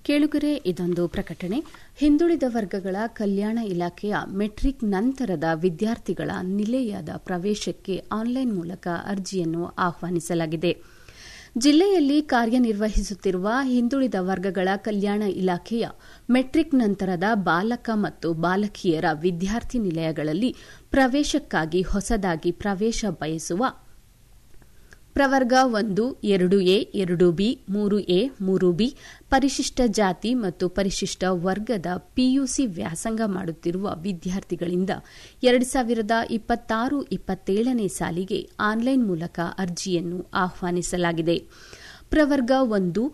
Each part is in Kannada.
ಕೇಳುಗರೆ ಇದೊಂದು ಪ್ರಕಟಣೆ ಹಿಂದುಳಿದ ವರ್ಗಗಳ ಕಲ್ಯಾಣ ಇಲಾಖೆಯ ಮೆಟ್ರಿಕ್ ನಂತರದ ವಿದ್ಯಾರ್ಥಿಗಳ ನಿಲಯದ ಪ್ರವೇಶಕ್ಕೆ ಆನ್ಲೈನ್ ಮೂಲಕ ಅರ್ಜಿಯನ್ನು ಆಹ್ವಾನಿಸಲಾಗಿದೆ ಜಿಲ್ಲೆಯಲ್ಲಿ ಕಾರ್ಯನಿರ್ವಹಿಸುತ್ತಿರುವ ಹಿಂದುಳಿದ ವರ್ಗಗಳ ಕಲ್ಯಾಣ ಇಲಾಖೆಯ ಮೆಟ್ರಿಕ್ ನಂತರದ ಬಾಲಕ ಮತ್ತು ಬಾಲಕಿಯರ ವಿದ್ಯಾರ್ಥಿ ನಿಲಯಗಳಲ್ಲಿ ಪ್ರವೇಶಕ್ಕಾಗಿ ಹೊಸದಾಗಿ ಪ್ರವೇಶ ಬಯಸುವ ಪ್ರವರ್ಗ ಒಂದು ಎರಡು ಎ ಎರಡು ಬಿ ಮೂರು ಎ ಮೂರು ಬಿ ಪರಿಶಿಷ್ಟ ಜಾತಿ ಮತ್ತು ಪರಿಶಿಷ್ಟ ವರ್ಗದ ಪಿಯುಸಿ ವ್ಯಾಸಂಗ ಮಾಡುತ್ತಿರುವ ವಿದ್ಯಾರ್ಥಿಗಳಿಂದ ಎರಡು ಸಾವಿರದ ಇಪ್ಪತ್ತಾರು ಇಪ್ಪತ್ತೇಳನೇ ಸಾಲಿಗೆ ಆನ್ಲೈನ್ ಮೂಲಕ ಅರ್ಜಿಯನ್ನು ಆಹ್ವಾನಿಸಲಾಗಿದೆ ಪ್ರವರ್ಗ ಒಂದು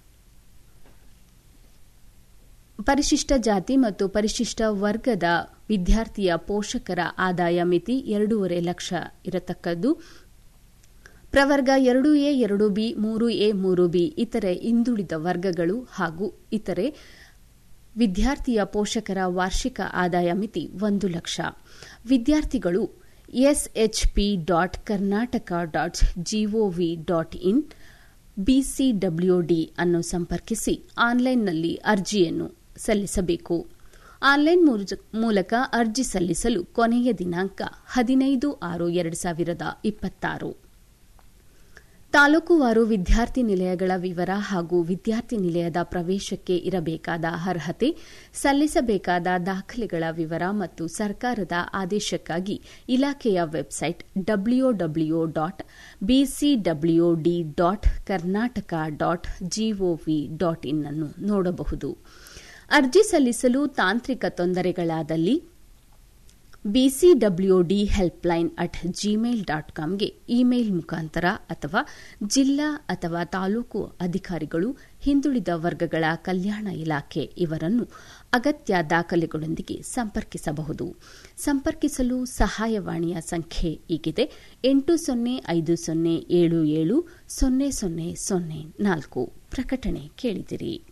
ಪರಿಶಿಷ್ಟ ಜಾತಿ ಮತ್ತು ಪರಿಶಿಷ್ಟ ವರ್ಗದ ವಿದ್ಯಾರ್ಥಿಯ ಪೋಷಕರ ಆದಾಯ ಮಿತಿ ಎರಡೂವರೆ ಲಕ್ಷ ಇರತಕ್ಕದ್ದು ಪ್ರವರ್ಗ ಎರಡು ಎ ಎರಡು ಬಿ ಮೂರು ಎ ಮೂರು ಬಿ ಇತರೆ ಹಿಂದುಳಿದ ವರ್ಗಗಳು ಹಾಗೂ ಇತರೆ ವಿದ್ಯಾರ್ಥಿಯ ಪೋಷಕರ ವಾರ್ಷಿಕ ಆದಾಯ ಮಿತಿ ಒಂದು ಲಕ್ಷ ವಿದ್ಯಾರ್ಥಿಗಳು SHP dot Karnataka dot GOV dot in BCWD ಅನ್ನು ಸಂಪರ್ಕಿಸಿ ಆನ್ಲೈನ್ನಲ್ಲಿ ಅರ್ಜಿಯನ್ನು ಸಲ್ಲಿಸಬೇಕು ಆನ್ಲೈನ್ ಮೂಲಕ ಅರ್ಜಿ ಸಲ್ಲಿಸಲು ಕೊನೆಯ ದಿನಾಂಕ ಹದಿನೈದು ಆರು ಎರಡು ಸಾವಿರದ ಇಪ್ಪತ್ತಾರು ತಾಲೂಕುವಾರು ವಿದ್ಯಾರ್ಥಿ ನಿಲಯಗಳ ವಿವರ ಹಾಗೂ ವಿದ್ಯಾರ್ಥಿ ನಿಲಯದ ಪ್ರವೇಶಕ್ಕೆ ಇರಬೇಕಾದ ಅರ್ಹತೆ ಸಲ್ಲಿಸಬೇಕಾದ ದಾಖಲೆಗಳ ವಿವರ ಮತ್ತು ಸರ್ಕಾರದ ಆದೇಶಕ್ಕಾಗಿ ಇಲಾಖೆಯ website W W dot BCWD dot Karnataka dot GOV dot in ಅನ್ನು ನೋಡಬಹುದು ಅರ್ಜಿ ಸಲ್ಲಿಸಲು ತಾಂತ್ರಿಕ ತೊಂದರೆಗಳಾದಲ್ಲಿ BCWD helpline at Gmail dot ಕಾಮ್ಗೆ ಇಮೇಲ್ ಮುಖಾಂತರ ಅಥವಾ ಜಿಲ್ಲಾ ಅಥವಾ ತಾಲೂಕು ಅಧಿಕಾರಿಗಳು ಹಿಂದುಳಿದ ವರ್ಗಗಳ ಕಲ್ಯಾಣ ಇಲಾಖೆ ಇವರನ್ನು ಅಗತ್ಯ ದಾಖಲೆಗಳೊಂದಿಗೆ ಸಂಪರ್ಕಿಸಬಹುದು ಸಂಪರ್ಕಿಸಲು ಸಹಾಯವಾಣಿಯ ಸಂಖ್ಯೆ ಈಗಿದೆ ಎಂಟು ಸೊನ್ನೆ ಐದು ಸೊನ್ನೆ ಏಳು ಏಳು ಸೊನ್ನೆ ಸೊನ್ನೆ ಸೊನ್ನೆ ನಾಲ್ಕು ಪ್ರಕಟಣೆ ಕೇಳಿದಿರಿ